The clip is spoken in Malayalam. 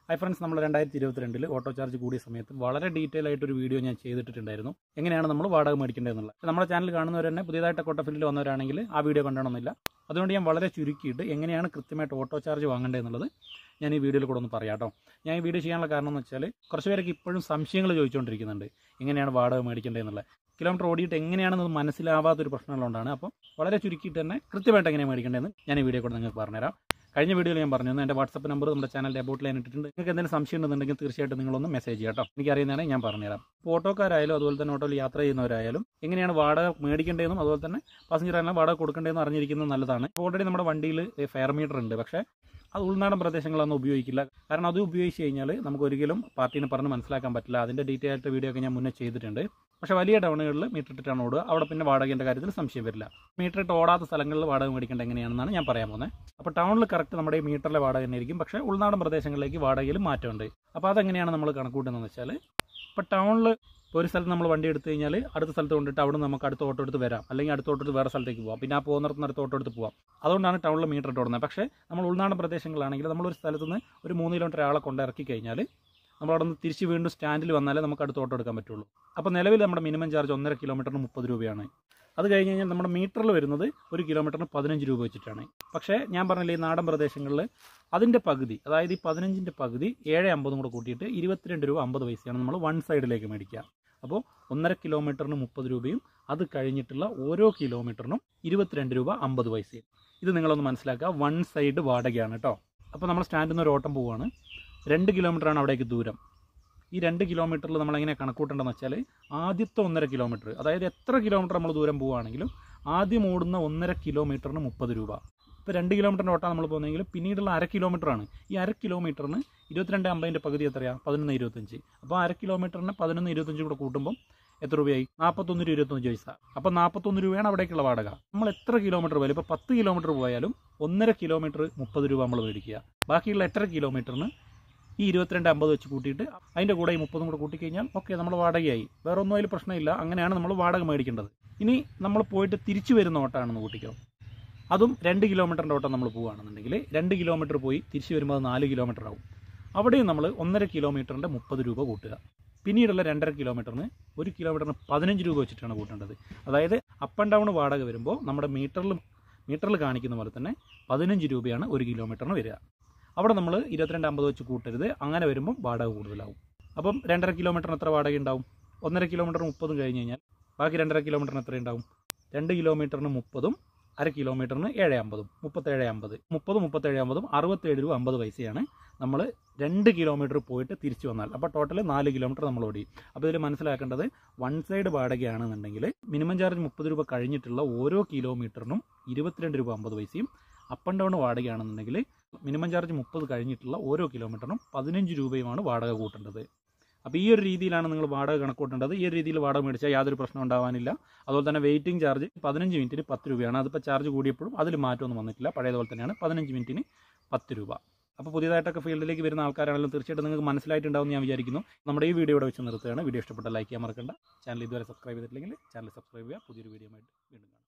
ഹൈ ഫ്രണ്ട്സ് നമ്മൾ രണ്ടായിരത്തി ഇരുപത്തിരണ്ടിൽ ഓട്ടോ ചാർജ് കൂടിയ സമയത്ത് വളരെ ഡീറ്റെയിൽ ആയിട്ടൊരു വീഡിയോ ഞാൻ ചെയ്തിട്ടുണ്ടായിരുന്നു എങ്ങനെയാണ് നമ്മൾ വാടക മേടിക്കേണ്ടതെന്നുള്ളത് നമ്മുടെ ചാനൽ കാണുന്നവർ തന്നെ പുതിയതായിട്ട് കോട്ട ഫീൽഡിൽ വന്നവരാണെങ്കിൽ ആ വീഡിയോ കണ്ടണമെന്നില്ല അതുകൊണ്ട് ഞാൻ വളരെ ചുരുക്കിയിട്ട് എങ്ങനെയാണ് കൃത്യമായിട്ട് ഓട്ടോ ചാർജ് വാങ്ങേണ്ടതെന്നുള്ളത് ഞാൻ ഈ വീഡിയോയിൽ കൂടെ ഒന്ന് പറയാം കേട്ടോ ഞാൻ ഈ വീഡിയോ ചെയ്യാനുള്ള കാരണം എന്ന് വെച്ചാൽ കുറച്ച് പേരൊക്കെ ഇപ്പോഴും സംശയങ്ങൾ ചോദിച്ചുകൊണ്ടിരിക്കുന്നുണ്ട് എങ്ങനെയാണ് വാടക മേടിക്കേണ്ടതെന്നുള്ളത് കിലോമീറ്റർ ഓടിയിട്ട് എങ്ങനെയാണെന്നത് മനസ്സിലാവാത്തൊരു പ്രശ്നമുള്ളതുകൊണ്ടാണ് അപ്പോൾ വളരെ ചുരുക്കിയിട്ട് തന്നെ കൃത്യമായിട്ട് എങ്ങനെയാണ് മേടിക്കേണ്ടതെന്ന് ഞാൻ ഈ വീഡിയോ കൂടെ നിങ്ങൾക്ക് പറഞ്ഞുതരാം കഴിഞ്ഞ വീഡിയോയിൽ ഞാൻ പറഞ്ഞു എൻ്റെ വാട്സപ്പ് നമ്പർ നമ്മുടെ ചാനലിൻ്റെ അബൌട്ട് ലൈൻ ഇട്ടിട്ടുണ്ട് നിങ്ങൾക്ക് എന്തെങ്കിലും സംശയം ഉണ്ടെന്നുണ്ടെങ്കിൽ തീർച്ചയായിട്ടും നിങ്ങളൊന്ന് മെസ്സേജ് ചെയ്യാം കേട്ടോ എനിക്കറിയുന്നതാണ് ഞാൻ പറഞ്ഞുതരാം ഇപ്പോൾ ഓട്ടോക്കാരായാലും അതുപോലെ തന്നെ ഓട്ടോയിൽ യാത്ര ചെയ്യുന്നവരായാലും എങ്ങനെയാണ് വാടക മേടിക്കേണ്ടതെന്നും അതുപോലെ തന്നെ പാസഞ്ചർ ആയാലും വാടക കൊടുക്കേണ്ടതെന്നും അറിഞ്ഞിരിക്കുന്നത് നല്ലതാണ് ഇപ്പോൾ ഓൾറെഡി നമ്മുടെ വണ്ടിയിൽ ഫെയർ മീറ്റർ ഉണ്ട് പക്ഷേ അത് ഉൾനാടൻ പ്രദേശങ്ങളൊന്നും ഉപയോഗിക്കില്ല കാരണം അത് ഉപയോഗിച്ച് കഴിഞ്ഞാൽ നമുക്ക് ഒരിക്കലും പാർട്ടീനെ പറഞ്ഞ് മനസ്സിലാക്കാൻ പറ്റില്ല അതിൻ്റെ ഡീറ്റെയിൽ ആയിട്ട് വീഡിയോ ഒക്കെ ഞാൻ മുന്നേ ചെയ്തിട്ടുണ്ട് പക്ഷേ വലിയ ടൗണുകളിൽ മീറ്റർ ഇട്ടിട്ടാണ് ഓടുക അവിടെ പിന്നെ വാടകേൻ്റെ കാര്യത്തിൽ സംശയം വരില്ല മീറ്റർ ഇട്ട് ഓടാത്ത സ്ഥലങ്ങളിൽ വാടക മേടിക്കേണ്ട എങ്ങനെയാണെന്നാണ് ഞാൻ പറയാൻ പോകുന്നത് അപ്പോൾ ടൗണിൽ കറക്റ്റ് നമ്മുടെ ഈ മീറ്ററിലെ വാടക തന്നെ ആയിരിക്കും പക്ഷേ ഉൾനാടൻ പ്രദേശങ്ങളിലേക്ക് വാടകയിൽ മാറ്റമുണ്ട് അപ്പോൾ അതെങ്ങനെയാണ് നമ്മൾ കണക്കൂട്ടുന്നതെന്ന് വെച്ചാൽ ഇപ്പോൾ ടൗണിൽ ഇപ്പോൾ ഒരു സ്ഥലത്ത് നമ്മൾ വണ്ടി എടുത്തു കഴിഞ്ഞാൽ അടുത്ത സ്ഥലത്ത് കൊണ്ടിട്ട് അവിടെ നമുക്ക് അടുത്ത ഓട്ടോ എടുത്ത് വരാം അല്ലെങ്കിൽ അടുത്ത ഓട്ടോ എടുത്ത് വേറെ സ്ഥലത്തേക്ക് പോകാം പിന്നെ ആ പോകുന്നിടത്ത് അടുത്ത ഓട്ടോ എടുത്ത് പോകാം അതുകൊണ്ടാണ് ടൗണിൽ മീറ്റർ ഇട്ട് ഓടുന്നത് പക്ഷേ നമ്മൾ ഉൾനാടൻ പ്രദേശങ്ങളാണെങ്കിൽ നമ്മളൊരു സ്ഥലത്ത് നിന്ന് ഒരു മൂന്ന് കിലോമീറ്റർ ആളെ കൊണ്ട് ഇറക്കി കഴിഞ്ഞാൽ നമ്മൾ അവിടെ നിന്ന് തിരിച്ച് വീണ്ടും സ്റ്റാൻഡിൽ വന്നാലേ നമുക്ക് അടുത്ത ഓട്ടോ എടുക്കാൻ പറ്റുള്ളൂ അപ്പോൾ നിലവിൽ നമ്മുടെ മിനിമം ചാർജ് ഒന്നര കിലോമീറ്ററിന് മുപ്പത് രൂപയാണ് അത് കഴിഞ്ഞ് കഴിഞ്ഞാൽ നമ്മുടെ മീറ്ററിൽ വരുന്നത് ഒരു കിലോമീറ്ററിന് പതിനഞ്ച് രൂപ വെച്ചിട്ടാണ് പക്ഷേ ഞാൻ പറഞ്ഞില്ലേ ഈ നാടൻ പ്രദേശങ്ങളിൽ അതിൻ്റെ പകുതി അതായത് ഈ പതിനഞ്ചിൻ്റെ പകുതി ഏഴ് അമ്പതും കൂടെ കൂട്ടിയിട്ട് ഇരുപത്തിരണ്ട് രൂപ അമ്പത് പൈസയാണ് നമ്മൾ വൺ സൈഡിലേക്ക് മേടിക്കുക അപ്പോൾ ഒന്നര കിലോമീറ്ററിന് മുപ്പത് രൂപയും അത് കഴിഞ്ഞിട്ടുള്ള ഓരോ കിലോമീറ്ററിനും ഇരുപത്തിരണ്ട് രൂപ അമ്പത് പൈസയും ഇത് നിങ്ങളൊന്ന് മനസ്സിലാക്കുക വൺ സൈഡ് വാടകയാണ് കേട്ടോ അപ്പോൾ നമ്മൾ സ്റ്റാൻഡിൽ നിന്ന് ഒരു ഓട്ടം പോവുകയാണ് രണ്ട് കിലോമീറ്ററാണ് അവിടേക്ക് ദൂരം ഈ രണ്ട് കിലോമീറ്ററിൽ നമ്മൾ എങ്ങനെ കണക്കൂട്ടേണ്ടതെന്ന് വെച്ചാൽ ആദ്യത്തെ ഒന്നര കിലോമീറ്റർ അതായത് എത്ര കിലോമീറ്റർ നമ്മൾ ദൂരം പോവുകയാണെങ്കിലും ആദ്യം ഓടുന്ന ഒന്നര കിലോമീറ്ററിന് മുപ്പത് രൂപ ഇപ്പോൾ രണ്ട് കിലോമീറ്ററിൻ്റെ ഓട്ടം നമ്മൾ പോകുന്നതെങ്കിൽ പിന്നീടുള്ള അര കിലോമീറ്ററാണ് ഈ അര കിലോമീറ്ററിന് ഇരുപത്തിരണ്ട് അമ്പതിൻ്റെ പകുതി എത്രയാണ് പതിനൊന്ന് ഇരുപത്തഞ്ച് അപ്പോൾ അര കിലോമീറ്ററിന് പതിനൊന്ന് ഇരുപത്തഞ്ച് കൂടെ കൂട്ടുമ്പോൾ എത്ര രൂപയായി നാൽപ്പത്തൊന്ന് രൂപ ഇരുപത്തഞ്ച് പൈസ അപ്പോൾ നാൽപ്പത്തൊന്ന് രൂപയാണ് അവിടേക്കുള്ള വാടക നമ്മൾ എത്ര കിലോമീറ്റർ പോയാലും ഇപ്പോൾ പത്ത് കിലോമീറ്റർ പോയാലും ഒന്നര കിലോമീറ്റർ മുപ്പത് രൂപ നമ്മൾ മേടിക്കുക ബാക്കിയുള്ള എട്ടര കിലോമീറ്ററിന് ഈ ഇരുപത്തിരണ്ട് അമ്പത് വെച്ച് കൂട്ടിയിട്ട് അതിൻ്റെ കൂടെ ഈ മുപ്പതും കൂടെ കൂട്ടിക്കഴിഞ്ഞാൽ ഓക്കെ നമ്മൾ വാടകയായി വേറെ ഒന്നും അതിൽ പ്രശ്നമില്ല അങ്ങനെയാണ് നമ്മൾ വാടക മേടിക്കേണ്ടത് ഇനി നമ്മൾ പോയിട്ട് തിരിച്ചു വരുന്ന ഓട്ടമാണെന്ന് കൂട്ടിക്കോ അതും രണ്ട് കിലോമീറ്ററിൻ്റെ ഓട്ടം നമ്മൾ പോവുകയാണെന്നുണ്ടെങ്കിൽ രണ്ട് കിലോമീറ്റർ പോയി തിരിച്ചു വരുമ്പോൾ അത് നാല് കിലോമീറ്റർ ആവും അവിടെയും നമ്മൾ ഒന്നര കിലോമീറ്ററിൻ്റെ മുപ്പത് രൂപ കൂട്ടുക പിന്നീടുള്ള രണ്ടര കിലോമീറ്ററിന് ഒരു കിലോമീറ്ററിന് പതിനഞ്ച് രൂപ വെച്ചിട്ടാണ് കൂട്ടേണ്ടത് അതായത് അപ്പ് ആൻഡ് ഡൗൺ വാടക വരുമ്പോൾ നമ്മുടെ മീറ്ററിൽ മീറ്ററിൽ കാണിക്കുന്ന പോലെ തന്നെ പതിനഞ്ച് രൂപയാണ് ഒരു കിലോമീറ്ററിന് വരിക അവിടെ നമ്മൾ ഇരുപത്തിരണ്ട് അമ്പത് വെച്ച് കൂട്ടരുത് അങ്ങനെ വരുമ്പോൾ വാടക കൂടുതലാവും അപ്പം രണ്ടര കിലോമീറ്ററിന് എത്ര വാടക ഉണ്ടാവും ഒന്നര കിലോമീറ്റർ മുപ്പതും കഴിഞ്ഞ് കഴിഞ്ഞാൽ ബാക്കി രണ്ടര കിലോമീറ്ററിന് എത്ര ഉണ്ടാവും രണ്ട് കിലോമീറ്ററിന് മുപ്പതും അര കിലോമീറ്ററിന് ഏഴ് അമ്പതും മുപ്പത്തേഴ് അമ്പത് മുപ്പത് മുപ്പത്തേഴ് അമ്പതും അറുപത്തേഴ് രൂപ അമ്പത് പൈസയാണ് നമ്മൾ രണ്ട് കിലോമീറ്റർ പോയിട്ട് തിരിച്ചു വന്നാൽ അപ്പോൾ ടോട്ടൽ നാല് കിലോമീറ്റർ നമ്മൾ ഓടി അപ്പോൾ ഇതിൽ മനസ്സിലാക്കേണ്ടത് വൺ സൈഡ് വാടകയാണെന്നുണ്ടെങ്കിൽ മിനിമം ചാർജ് മുപ്പത് രൂപ കഴിഞ്ഞിട്ടുള്ള ഓരോ കിലോമീറ്ററിനും ഇരുപത്തിരണ്ട് രൂപ അമ്പത് പൈസയും അപ്പ് ആൻഡ് ഡൗൺ വാടകയാണെന്നുണ്ടെങ്കിൽ മിനിമം ചാർജ് മുപ്പത് കഴിഞ്ഞിട്ടുള്ള ഓരോ കിലോമീറ്ററിനും പതിനഞ്ച് രൂപയുമാണ് വാടക കൂട്ടേണ്ടത് അപ്പോൾ ഈ ഒരു രീതിയിലാണ് നിങ്ങൾ വാടക കണക്കൂട്ടേണ്ടത് ഈ ഒരു രീതിയിൽ വാടക മേടിച്ചാൽ യാതൊരു പ്രശ്നം ഉണ്ടാവാനില്ല അതുപോലെ തന്നെ വെയിറ്റിംഗ് ചാർജ് പതിനഞ്ച് മിനിറ്റിന് പത്ത് രൂപയാണ് അതിപ്പോൾ ചാർജ് കൂടിയപ്പോഴും അതിൽ മാറ്റമൊന്നും വന്നിട്ടില്ല പഴയതുപോലെ തന്നെയാണ് പതിനഞ്ച് മിനിറ്റിന് പത്ത് രൂപ അപ്പോൾ പുതിയതായിട്ടൊക്കെ ഫീൽഡിലേക്ക് വരുന്ന ആൾക്കാരാണെങ്കിലും തീർച്ചയായിട്ടും നിങ്ങൾക്ക് മനസ്സിലായിട്ടുണ്ടാവും ഞാൻ വിചാരിക്കുന്നു നമ്മുടെ ഈ വീഡിയോ ഇവിടെ വെച്ച് നിർത്തുകയാണ് വീഡിയോ ഇഷ്ടപ്പെട്ട ലൈക്ക് ചെയ്യാൻ മറക്കണ്ട ചാനൽ ഇതുവരെ സബ്സ്ക്രൈബ് ചെയ്തിട്ടില്ലെങ്കിൽ ചാനൽ സബ്സ്ക്രൈബ് ചെയ്യുക പുതിയൊരു വീഡിയോ ആയിട്ട് വീണ്ടും കാണാം